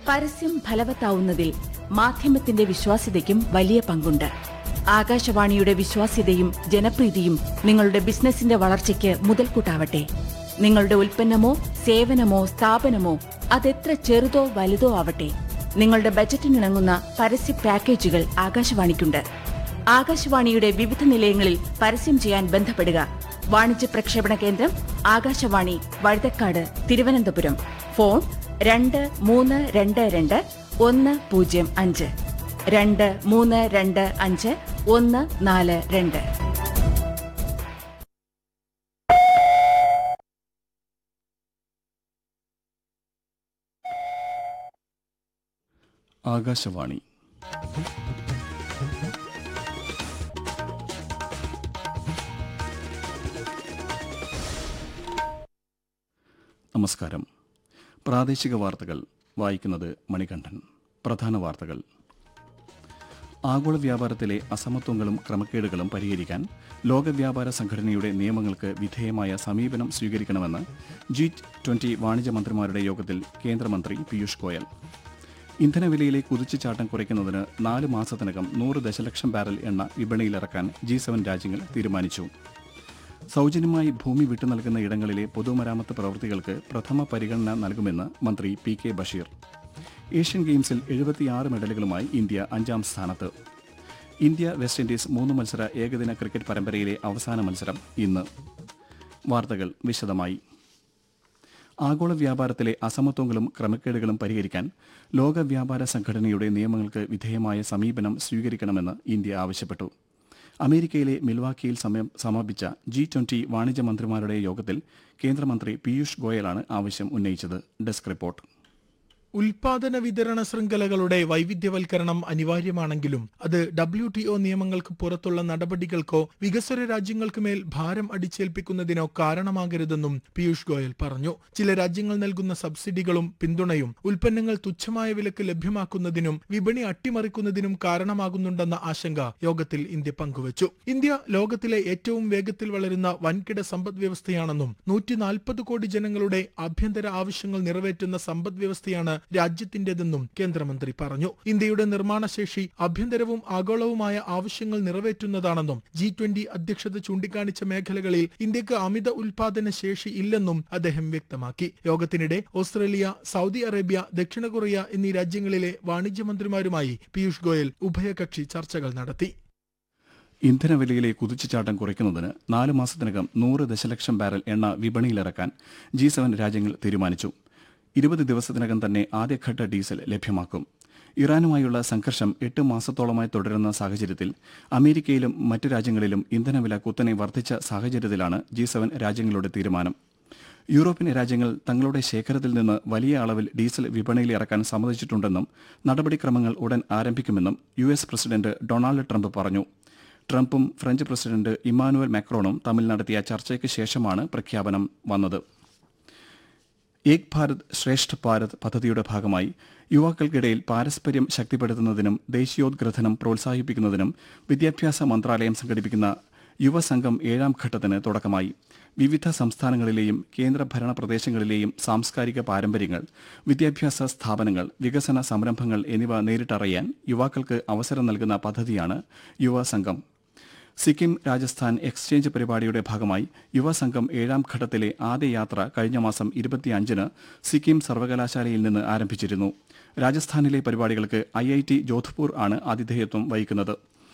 പരസ്യം ഫലവത്താവുന്നതിൽ മാധ്യമത്തിന്റെ വിശ്വാസ്യതയ്ക്കും വലിയ പങ്കുണ്ട് ആകാശവാണിയുടെ വിശ്വാസ്യതയും ജനപ്രീതിയും നിങ്ങളുടെ ബിസിനസിന്റെ വളർച്ചയ്ക്ക് മുതൽക്കൂട്ടാവട്ടെ നിങ്ങളുടെ ഉൽപ്പന്നമോ സേവനമോ സ്ഥാപനമോ അതെത്ര ചെറുതോ വലുതോ ആവട്ടെ നിങ്ങളുടെ ബജറ്റിനിണങ്ങുന്ന പരസ്യ പാക്കേജുകൾ ആകാശവാണിക്കുണ്ട് ആകാശവാണിയുടെ വിവിധ നിലയങ്ങളിൽ പരസ്യം ചെയ്യാൻ ബന്ധപ്പെടുക വാണിജ്യ പ്രക്ഷേപണ കേന്ദ്രം ആകാശവാണി വഴുതക്കാട് തിരുവനന്തപുരം ഫോൺ രണ്ട് മൂന്ന് രണ്ട് രണ്ട് ഒന്ന് പൂജ്യം അഞ്ച് രണ്ട് മൂന്ന് രണ്ട് അഞ്ച് ഒന്ന് നാല് രണ്ട് ആകാശവാണി നമസ്കാരം പ്രാദേശിക വാർത്തകൾ വായിക്കുന്നത് മണികണ്ഠൻ പ്രധാന വാർത്തകൾ ആഗോള വ്യാപാരത്തിലെ അസമത്വങ്ങളും ക്രമക്കേടുകളും പരിഹരിക്കാൻ ലോക വ്യാപാര സംഘടനയുടെ നിയമങ്ങൾക്ക് വിധേയമായ സമീപനം സ്വീകരിക്കണമെന്ന് ജി ട്വന്റി വാണിജ്യ മന്ത്രിമാരുടെ യോഗത്തിൽ കേന്ദ്രമന്ത്രി പീയൂഷ് ഗോയൽ ഇന്ധനവിലയിലെ കുതിച്ചുചാട്ടം കുറയ്ക്കുന്നതിന് നാല് മാസത്തിനകം നൂറ് ദശലക്ഷം ബാരൽ എണ്ണ വിപണിയിലിറക്കാൻ ജി സെവൻ രാജ്യങ്ങൾ തീരുമാനിച്ചു സൗജന്യമായി ഭൂമി വിട്ടു നൽകുന്ന ഇടങ്ങളിലെ പൊതുമരാമത്ത് പ്രവൃത്തികൾക്ക് പ്രഥമ പരിഗണന നൽകുമെന്ന് മന്ത്രി പി കെ ബഷീർ ഏഷ്യൻ ഗെയിംസിൽ എഴുപത്തിയാറ് മെഡലുകളുമായി ഇന്ത്യ അഞ്ചാം സ്ഥാനത്ത് ഇന്ത്യ വെസ്റ്റ് ഇൻഡീസ് മൂന്ന് മത്സര ഏകദിന ക്രിക്കറ്റ് പരമ്പരയിലെ അവസാന മത്സരം ഇന്ന് വാർത്തകൾ വിശദമായി ആഗോള വ്യാപാരത്തിലെ അസമത്വങ്ങളും ക്രമക്കേടുകളും പരിഹരിക്കാൻ ലോക വ്യാപാര സംഘടനയുടെ നിയമങ്ങൾക്ക് വിധേയമായ സമീപനം സ്വീകരിക്കണമെന്ന് ഇന്ത്യ ആവശ്യപ്പെട്ടു അമേരിക്കയിലെ മിൽവാക്കിയിൽ സമയം സമാപിച്ച ജി ട്വന്റി വാണിജ്യ മന്ത്രിമാരുടെ യോഗത്തിൽ കേന്ദ്രമന്ത്രി പീയൂഷ് ഗോയലാണ് ആവശ്യം ഉന്നയിച്ചത് ഡെസ്ക് റിപ്പോർട്ട് ഉൽപാദന വിതരണ ശൃംഖലകളുടെ വൈവിധ്യവൽക്കരണം അനിവാര്യമാണെങ്കിലും അത് ഡബ്ല്യു ടി ഒ നിയമങ്ങൾക്ക് പുറത്തുള്ള നടപടികൾക്കോ വികസ്വര രാജ്യങ്ങൾക്ക് മേൽ ഭാരം അടിച്ചേൽപ്പിക്കുന്നതിനോ കാരണമാകരുതെന്നും പീയൂഷ് ഗോയൽ പറഞ്ഞു ചില രാജ്യങ്ങൾ നൽകുന്ന സബ്സിഡികളും പിന്തുണയും ഉൽപ്പന്നങ്ങൾ തുച്ഛമായ വിലക്ക് ലഭ്യമാക്കുന്നതിനും വിപണി അട്ടിമറിക്കുന്നതിനും കാരണമാകുന്നുണ്ടെന്ന ആശങ്ക യോഗത്തിൽ ഇന്ത്യ പങ്കുവച്ചു ഇന്ത്യ ലോകത്തിലെ ഏറ്റവും വേഗത്തിൽ വളരുന്ന വൻകിട സമ്പദ് വ്യവസ്ഥയാണെന്നും നൂറ്റി നാൽപ്പത് കോടി ജനങ്ങളുടെ ആഭ്യന്തര ആവശ്യങ്ങൾ നിറവേറ്റുന്ന സമ്പദ് വ്യവസ്ഥയാണ് രാജ്യത്തിന്റേതെന്നും കേന്ദ്രമന്ത്രി പറഞ്ഞു ഇന്ത്യയുടെ നിർമ്മാണശേഷി ആഭ്യന്തരവും ആഗോളവുമായ ആവശ്യങ്ങൾ നിറവേറ്റുന്നതാണെന്നും ജി ട്വന്റി അധ്യക്ഷത ചൂണ്ടിക്കാണിച്ച മേഖലകളിൽ ഇന്ത്യക്ക് അമിത ഉൽപാദന ശേഷി ഇല്ലെന്നും അദ്ദേഹം വ്യക്തമാക്കി യോഗത്തിനിടെ ഓസ്ട്രേലിയ സൗദി അറേബ്യ ദക്ഷിണ കൊറിയ എന്നീ രാജ്യങ്ങളിലെ വാണിജ്യമന്ത്രിമാരുമായി പീയൂഷ് ഗോയൽ ഉഭയകക്ഷി ചർച്ചകൾ നടത്തി ഇന്ധനവിലയിലെ കുതിച്ചുചാട്ടം കുറയ്ക്കുന്നതിന് നാല് മാസത്തിനകം നൂറ് ദശലക്ഷം ബാരൽ എണ്ണ വിപണിയിലിറക്കാൻ ജി സെവൻ രാജ്യങ്ങൾ തീരുമാനിച്ചു ഇരുപത് ദിവസത്തിനകം തന്നെ ആദ്യഘട്ട ഡീസൽ ലഭ്യമാക്കും ഇറാനുമായുള്ള സംഘർഷം എട്ട് മാസത്തോളമായി തുടരുന്ന സാഹചര്യത്തിൽ അമേരിക്കയിലും മറ്റ് രാജ്യങ്ങളിലും ഇന്ധനവില കുത്തനെ വർദ്ധിച്ച സാഹചര്യത്തിലാണ് ജി സെവൻ രാജ്യങ്ങളുടെ തീരുമാനം യൂറോപ്യൻ രാജ്യങ്ങൾ തങ്ങളുടെ ശേഖരത്തിൽ നിന്ന് വലിയ അളവിൽ ഡീസൽ വിപണിയിൽ ഇറക്കാൻ സമ്മതിച്ചിട്ടുണ്ടെന്നും നടപടിക്രമങ്ങൾ ഉടൻ ആരംഭിക്കുമെന്നും U S president Donald Trump പറഞ്ഞു ട്രംപും ഫ്രഞ്ച് പ്രസിഡന്റ് ഇമ്മാനുവൽ മാക്രോണും തമ്മിൽ നടത്തിയ ചർച്ചയ്ക്ക് ശേഷമാണ് പ്രഖ്യാപനം വന്നത് ഏക് ഭാരത് ശ്രേഷ്ഠ ഭാരത് പദ്ധതിയുടെ ഭാഗമായി യുവാക്കൾക്കിടയിൽ പാരസ്പര്യം ശക്തിപ്പെടുത്തുന്നതിനും ദേശീയോദ്ഗ്രഥനം പ്രോത്സാഹിപ്പിക്കുന്നതിനും വിദ്യാഭ്യാസ മന്ത്രാലയം സംഘടിപ്പിക്കുന്ന യുവസംഘം ഏഴാം ഘട്ടത്തിന് തുടക്കമായി വിവിധ സംസ്ഥാനങ്ങളിലെയും കേന്ദ്രഭരണ പ്രദേശങ്ങളിലെയും സാംസ്കാരിക പാരമ്പര്യങ്ങൾ വിദ്യാഭ്യാസ സ്ഥാപനങ്ങൾ വികസന സംരംഭങ്ങൾ എന്നിവ നേരിട്ടറിയാൻ യുവാക്കൾക്ക് അവസരം നൽകുന്ന പദ്ധതിയാണ് യുവസംഘം സിക്കിം രാജസ്ഥാൻ എക്സ്ചേഞ്ച് പരിപാടിയുടെ ഭാഗമായി യുവസംഘം ഏഴാം ഘട്ടത്തിലെ ആദ്യ യാത്ര കഴിഞ്ഞ മാസം ഇരുപത്തിയഞ്ചിന് സിക്കിം സർവകലാശാലയിൽ നിന്ന് ആരംഭിച്ചിരുന്നു രാജസ്ഥാനിലെ പരിപാടികൾക്ക് ഐ ഐ ടി ജോധ്പൂർ ആണ് ആതിഥേയത്വം വഹിക്കുന്നത്